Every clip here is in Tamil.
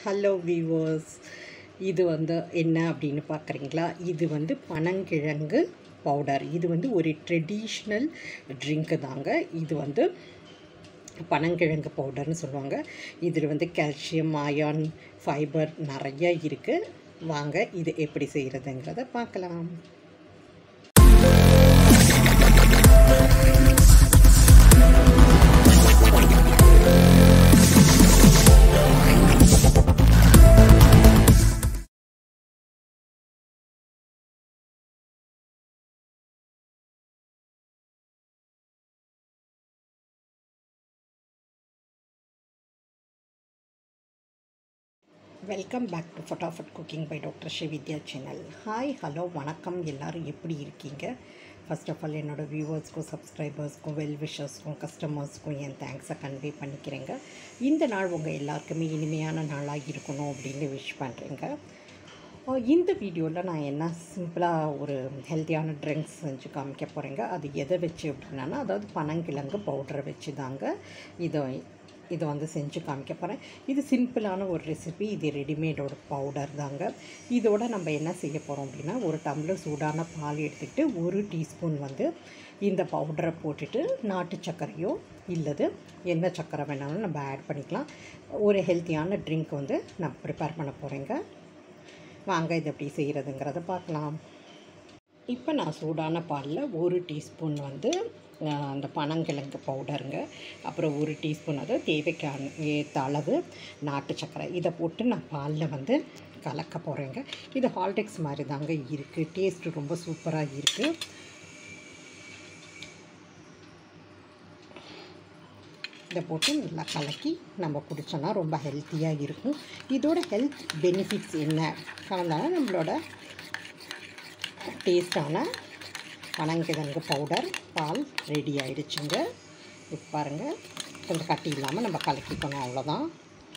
ஹலோ வியூவர்ஸ் இது வந்து என்ன அப்படின்னு பார்க்குறீங்களா இது வந்து பனங்கிழங்கு பவுடர் இது வந்து ஒரு ட்ரெடிஷ்னல் ட்ரிங்க்கு தாங்க இது வந்து பனங்கிழங்கு பவுடர்னு சொல்லுவாங்க இதில் வந்து கால்சியம் அயான் ஃபைபர் நிறைய இருக்குது வாங்க இது எப்படி செய்கிறதுங்கிறத பார்க்கலாம் welcome back to Fatafat cooking by doctor Srividya channel hi hello வணக்கம் எல்லோரும் எப்படி இருக்கீங்க ஃபர்ஸ்ட் ஆஃப் ஆல் என்னோடய வியூவர்ஸ்க்கும் சப்ஸ்கிரைபர்ஸ்க்கும் வெல் விஷர்ஸ்க்கும் கஸ்டமர்ஸ்க்கும் என் தேங்க்ஸை கன்வே பண்ணிக்கிறேங்க இந்த நாள் உங்கள் எல்லாருக்குமே இனிமையான நாளாக இருக்கணும் அப்படின்னு விஷ் பண்ணுறேங்க இந்த வீடியோவில் நான் என்ன சிம்பிளாக ஒரு ஹெல்த்தியான ட்ரிங்க்ஸ் செஞ்சு காமிக்க போகிறேங்க அது எதை வச்சு அப்படின்னா அதாவது பனங்கிழங்கு பவுடரை வச்சு தாங்க இதை இதை வந்து செஞ்சு காமிக்க போகிறேன் இது சிம்பிளான ஒரு ரெசிபி இது ரெடிமேடோட பவுடர் தாங்க இதோட நம்ம என்ன செய்ய போகிறோம் அப்படின்னா ஒரு டம்ளர் சூடான பால் எடுத்துக்கிட்டு ஒரு டீஸ்பூன் வந்து இந்த பவுடரை போட்டுட்டு நாட்டு சர்க்கரையோ இல்லது என்ன சர்க்கரை வேணாலும் நம்ம ஆட் பண்ணிக்கலாம் ஒரு ஹெல்த்தியான ட்ரிங்க் வந்து நான் ப்ரிப்பேர் பண்ண போகிறேங்க வாங்க இது எப்படி செய்கிறதுங்கிறத பார்க்கலாம் இப்போ நான் சூடான பாலில் ஒரு டீஸ்பூன் வந்து அந்த பனங்கிழங்கு பவுடருங்க அப்புறம் ஒரு டீஸ்பூன் அது தேவைக்கான ஏற்ற அளவு நாட்டு சர்க்கரை இதை போட்டு நான் பாலில் வந்து கலக்க போகிறேங்க இது ஹால்டெக்ஸ் மாதிரி தாங்க இருக்குது டேஸ்ட்டு ரொம்ப சூப்பராக இருக்குது இதை போட்டு நல்லா கலக்கி நம்ம குடித்தோன்னா ரொம்ப ஹெல்த்தியாக இருக்கும் இதோட ஹெல்த் பெனிஃபிட்ஸ் என்ன கலந்தாலும் நம்மளோட டேஸ்டான பனங்கிழங்கு பவுடர் பால் ரெடி ஆகிடுச்சுங்க இப்போ பாருங்கள் கொஞ்சம் கட்டி இல்லாமல் நம்ம கலக்கிக்கணும் அவ்வளோதான்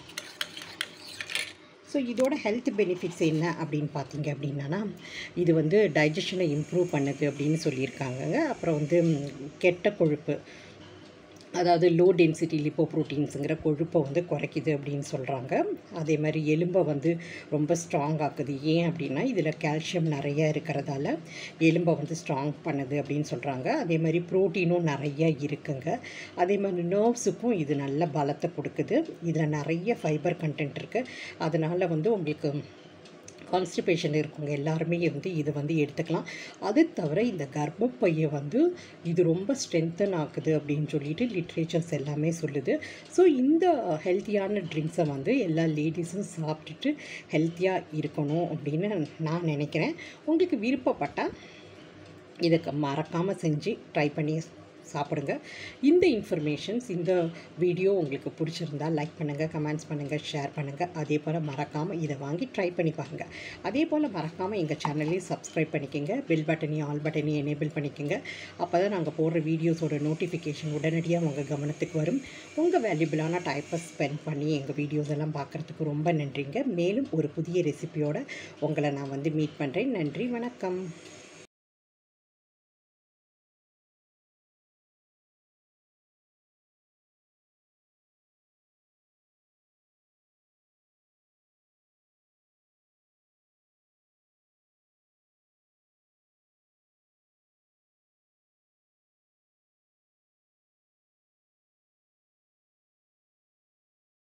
ஸோ இதோட ஹெல்த் பெனிஃபிட்ஸ் என்ன அப்படின்னு பார்த்தீங்க அப்படின்னா இது வந்து டைஜஷனை இம்ப்ரூவ் பண்ணுது அப்படின்னு சொல்லியிருக்காங்கங்க அப்புறம் வந்து கெட்ட கொழுப்பு அதாவது லோ டென்சிட்டி லிப்போ ப்ரோட்டீன்ஸுங்கிற கொழுப்பை வந்து குறைக்குது அப்படின்னு சொல்கிறாங்க அதே மாதிரி எலும்பை வந்து ரொம்ப ஸ்ட்ராங் ஆக்குது ஏன் அப்படின்னா இதில் கால்சியம் நிறைய இருக்கிறதால எலும்பை வந்து ஸ்ட்ராங் பண்ணுது அப்படின்னு சொல்கிறாங்க அதே மாதிரி ப்ரோட்டீனும் நிறைய இருக்குங்க அதே மாதிரி நர்வ்ஸுக்கும் இது நல்ல பலத்தை கொடுக்குது இதில் நிறைய ஃபைபர் கண்டென்ட் இருக்குது அதனால் வந்து உங்களுக்கு கான்ஸ்டிபேஷன் இருக்குங்க எல்லாருமே வந்து இதை வந்து எடுத்துக்கலாம் அது தவிர இந்த கர்ப்பப்பையை வந்து இது ரொம்ப ஸ்ட்ரென்தன் ஆக்குது அப்படின்னு சொல்லிட்டு லிட்ரேச்சர்ஸ் எல்லாமே சொல்லுது ஸோ இந்த ஹெல்த்தியான ட்ரிங்க்ஸை வந்து எல்லா லேடிஸும் சாப்பிட்டுட்டு ஹெல்த்தியாக இருக்கணும் அப்படின்னு நான் நினைக்கிறேன் உங்களுக்கு விருப்பப்பட்டால் இதுக்கு மறக்காமல் செஞ்சு ட்ரை பண்ணி சாப்பிடுங்க இந்த இன்ஃபர்மேஷன்ஸ் இந்த வீடியோ உங்களுக்கு பிடிச்சிருந்தா லைக் பண்ணுங்கள் கமெண்ட்ஸ் பண்ணுங்கள் ஷேர் பண்ணுங்கள் அதே போல் மறக்காமல் இதை வாங்கி ட்ரை பண்ணி பாருங்கள் அதே போல் மறக்காமல் எங்கள் சேனலையும் சப்ஸ்கிரைப் பண்ணிக்கோங்க பெல் பட்டனையும் ஆல் பட்டனையும் எனேபிள் பண்ணிக்கோங்க அப்போ தான் நாங்கள் போடுற வீடியோஸோட நோட்டிஃபிகேஷன் உடனடியாக உங்கள் கவனத்துக்கு வரும் உங்கள் வேல்யூபிளான டைப்பை ஸ்பெண்ட் பண்ணி எங்கள் வீடியோஸ் எல்லாம் பார்க்குறதுக்கு ரொம்ப நன்றிங்க மேலும் ஒரு புதிய ரெசிபியோட உங்களை நான் வந்து மீட் பண்ணுறேன் நன்றி வணக்கம்